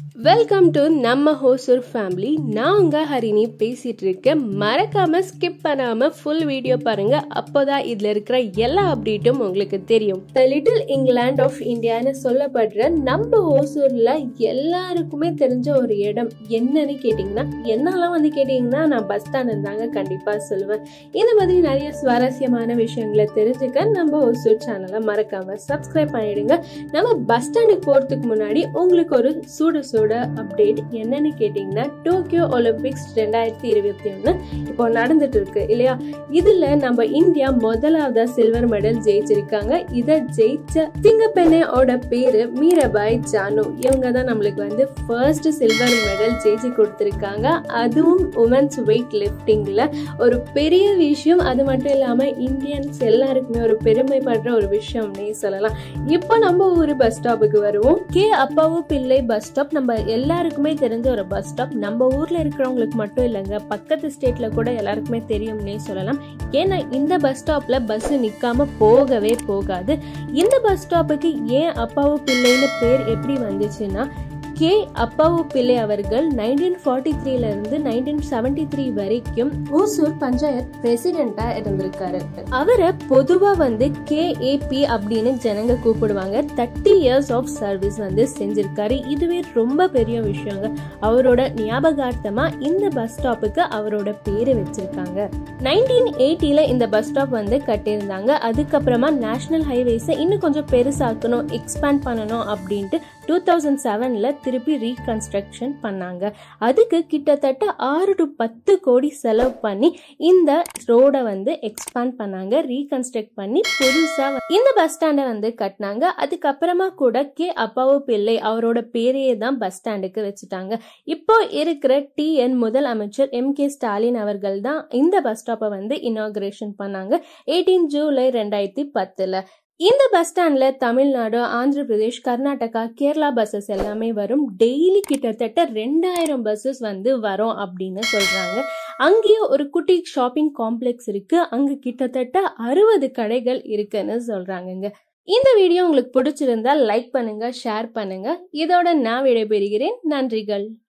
welcome to நம்ம Hosur family நான் உங்க ஹரிணி பேசிட்டு இருக்கேன் மறக்காம ஸ்கிப் பண்ணாம ஃபுல் வீடியோ பாருங்க அப்போதான் இதுல இருக்கிற எல்லா அப்டேட்டும் உங்களுக்கு தெரியும் த லிட்டில் இங்கிலாந்து ஆஃப் இந்தியான்னு சொல்லப்படுற நம்ம ஹோசூர்ல எல்லாருக்குமே தெரிஞ்ச ஒரு இடம் என்னன்னு கேட்டிங்கன்னா என்னெல்லாம் வந்து கேட்டிங்கன்னா நான் பஸ் ஸ்டாண்ட் தாங்க கண்டிப்பா சொல்லுவேன் இந்த மாதிரி நிறைய சுவாரஸ்யமான விஷயங்களை தெரிஞ்சுக்க நம்ம ஹோசூர் சேனலை மறக்காம சப்ஸ்கிரைப் பண்ணிடுங்க நம்ம பஸ் ஸ்டாண்டுக்கு போறதுக்கு முன்னாடி உங்களுக்கு ஒரு சூடு சூட அப்டேட் என்னன்னு கேட்டிங்கன்னா டோக்கியோ ஒலிம்பிக்ஸ் ரெண்டாயிரத்தி இருபத்தி ஒன்று இப்போ நடந்துட்டு இருக்கு இல்லையா இதுல நம்ம இந்தியா முதலாவதா சில்வர் மெடல் ஜெயிச்சிருக்காங்க இதை ஜெயிச்ச சிங்கப்பெண்ணையோட பேரு மீரபாய் ஜானு இவங்க தான் நம்மளுக்கு வந்து ஃபர்ஸ்ட் சில்வர் மெடல் ஜெயிச்சு கொடுத்துருக்காங்க அதுவும் உமன்ஸ் வெயிட் லிஃப்டிங்ல ஒரு பெரிய விஷயம் அது மட்டும் இல்லாம இந்தியன்ஸ் எல்லாருக்குமே ஒரு பெருமைப்படுற ஒரு விஷயம்னே சொல்லலாம் இப்போ நம்ம ஊர் பஸ் ஸ்டாப்புக்கு வருவோம் கே அப்பாவு பிள்ளை பஸ் ஸ்டாப் நம்ம எல்லாருக்குமே தெரிஞ்ச ஒரு பஸ் ஸ்டாப் நம்ம ஊர்ல இருக்கிறவங்களுக்கு மட்டும் இல்லைங்க பக்கத்து ஸ்டேட்ல கூட எல்லாருக்குமே தெரியும்னே சொல்லலாம் ஏன்னா இந்த பஸ் ஸ்டாப்ல பஸ் நிக்காம போகவே போகாது இந்த பஸ் ஸ்டாப்புக்கு ஏன் அப்பாவு பிள்ளைன்னு பேர் எப்படி வந்துச்சுன்னா கே அப்பாவு பிள்ளை அவர்கள் நைன்டீன் ஃபார்ட்டி த்ரீல இருந்து நைன்டீன் செவன்டி த்ரீ வரைக்கும் ஓசூர் பஞ்சாயத் பிரசிடென்டா இருந்திருக்காரு அவரை பொதுவா வந்து கேஏபி அப்படின்னு ஜனங்க கூப்பிடுவாங்க தேர்ட்டி இயர்ஸ் ஆஃப் சர்வீஸ் வந்து செஞ்சிருக்காரு இதுவே ரொம்ப பெரிய விஷயங்க அவரோட ஞாபகார்த்தமா இந்த பஸ் ஸ்டாப்புக்கு அவரோட பேரு வச்சிருக்காங்க நைன்டீன் எயிட்டில இந்த பஸ் ஸ்டாப் வந்து கட்டியிருந்தாங்க அதுக்கப்புறமா நேஷனல் ஹைவேஸை இன்னும் கொஞ்சம் பெருசாக்கணும் எக்ஸ்பேண்ட் பண்ணணும் அப்படின்ட்டு டூ தௌசண்ட் செவன்ல திருப்பி ரீகன்ஸ்ட்ரக்ஷன் பண்ணாங்க அதுக்கு கிட்டத்தட்ட ஆறு டு பத்து கோடி செலவு பண்ணி இந்த ரோடை வந்து எக்ஸ்பேண்ட் பண்ணாங்க ரீகன்ஸ்ட்ரக்ட் பண்ணி புதுசா இந்த பஸ் ஸ்டாண்டை வந்து கட்டினாங்க அதுக்கப்புறமா கூட கே அப்பாவு பிள்ளை அவரோட பேரையே தான் பஸ் ஸ்டாண்டுக்கு வச்சுட்டாங்க இப்போ இருக்கிற டிஎன் முதல் அமைச்சர் எம் கே ஸ்டாலின் அவர்கள் தான் இந்த பஸ் ஸ்டாப்பை வந்து இனாகிரேஷன் பண்ணாங்க எயிட்டீன் ஜூலை ரெண்டாயிரத்தி பத்துல இந்த பஸ் ஸ்டாண்ட்ல தமிழ்நாடு ஆந்திர பிரதேஷ் கர்நாடகா கேரளா பஸ்ஸஸ் எல்லாமே வரும் டெய்லி கிட்டத்தட்ட ரெண்டாயிரம் பஸ்ஸஸ் வந்து வரும் அப்படின்னு சொல்றாங்க அங்கேயே ஒரு குட்டி ஷாப்பிங் காம்ப்ளெக்ஸ் இருக்கு அங்க கிட்டத்தட்ட அறுபது கடைகள் இருக்குன்னு சொல்றாங்கங்க இந்த வீடியோ உங்களுக்கு பிடிச்சிருந்தா லைக் பண்ணுங்க ஷேர் பண்ணுங்க இதோட நான் விடைபெறுகிறேன் நன்றிகள்